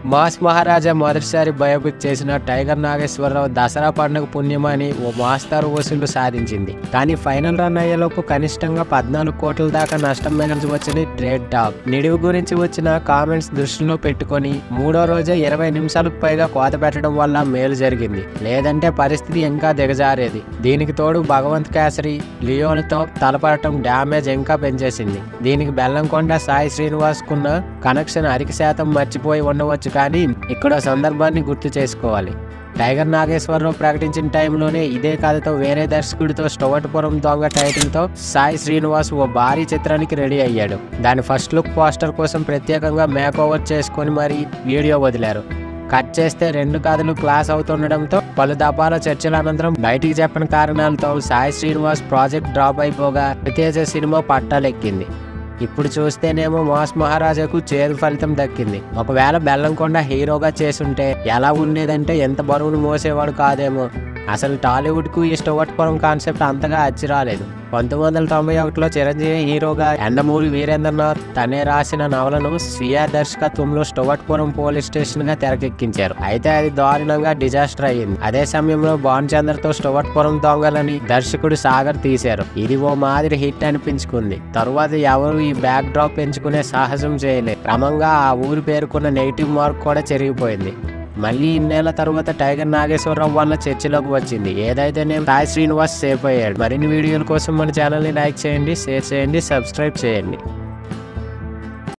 mass మహారాజా మొదటిసారి biopic చేసిన tiger Nageswararao Dasara పండుగ పుణ్యమని ఓ మాస్తారు వసూళ్లు సాధించింది కానీ ఫైనల్ రన్ అయ్యేలోపు కనిష్టంగా పద్నాలుగు కోట్ల దాకా నష్టం మిగిల్చి వచ్చింది ట్రేడ్ టాక్ నిడివి గురించి వచ్చిన కామెంట్స్ దృష్టిలో పెట్టుకొని మూడో రోజే ఇరవై నిమిషాలకు పైగా కోత పెట్టడం వల్ల మేలు జరిగింది లేదంటే పరిస్థితి ఇంకా దిగజారేది దీనికి తోడు భగవంత్ కేసరి లియోన్తో తలపడటం డ్యామేజ్ ఇంకా పెంచేసింది దీనికి బెల్లంకొండ సాయి శ్రీనివాస్ కున్న కనెక్షన్ అధిక శాతం మర్చిపోయి ఉండవచ్చు కానీ ఇక్కడ సందర్భాన్ని గుర్తు చేసుకోవాలి టైగర్ నాగేశ్వరరావు ప్రకటించిన టైంలోనే ఇదే కథతో వేరే దర్శకుడితో స్టోవట్పురం దొంగ టైటిల్తో సాయి శ్రీనివాస్ ఓ భారీ చిత్రానికి రెడీ అయ్యాడు దాని ఫస్ట్ లుక్ పోస్టర్ కోసం ప్రత్యేకంగా మేక్ ఓవర్ చేసుకొని మరి వీడియో వదిలారు కట్ చేస్తే రెండు కథలు క్లాస్ అవుతుండడంతో పలు దఫాల చర్చల అనంతరం బయటికి చెప్పిన కారణాలతో సాయి శ్రీనివాస్ ప్రాజెక్ట్ డ్రాప్ అయిపోగా తేజ సినిమా పట్టాలెక్కింది ఇప్పుడు చూస్తేనేమో మాస్ మహారాజాకు చేదు ఫలితం దక్కింది ఒకవేళ బెల్లంకొండ హీరోగా చేసుంటే ఎలా ఉండేదంటే ఎంత బరువును మోసేవాడు కాదేమో అసలు టాలీవుడ్ కు ఈ స్టోవట్పురం కాన్సెప్ట్ అంతగా అచ్చి రాలేదు పంతొమ్మిది వందల తొంభై ఒకటిలో చిరంజీవి హీరోగా ఎండమూరి వీరేంద్రనాథ్ తనే రాసిన నవలను స్వీయ దర్శకత్వంలో స్టోవట్పురం పోలీస్ స్టేషన్ గా తెరకెక్కించారు అయితే అది దారుణంగా డిజాస్టర్ అయ్యింది అదే సమయంలో బాన్ చంద్ర తో స్టోవట్పురం దొంగలని దర్శకుడు సాగర్ తీశారు ఇది ఓ మాదిరి హిట్ అనిపించుకుంది తరువాత ఎవరు ఈ బ్యాక్ డ్రాప్ పెంచుకునే సాహసం చేయలేదు క్రమంగా ఆ ఊరి పేరుకున్న నెగిటివ్ మార్క్ కూడా చెరిగిపోయింది మళ్ళీ ఇన్నేళ్ల తర్వాత టైగర్ నాగేశ్వరరావు వల్ల చర్చలోకి వచ్చింది ఏదైతే నేను సాయి శ్రీనివాస్ సేఫ్ అయ్యాడు మరిన్ని వీడియోల కోసం మన ఛానల్ని లైక్ చేయండి షేర్ చేయండి సబ్స్క్రైబ్ చేయండి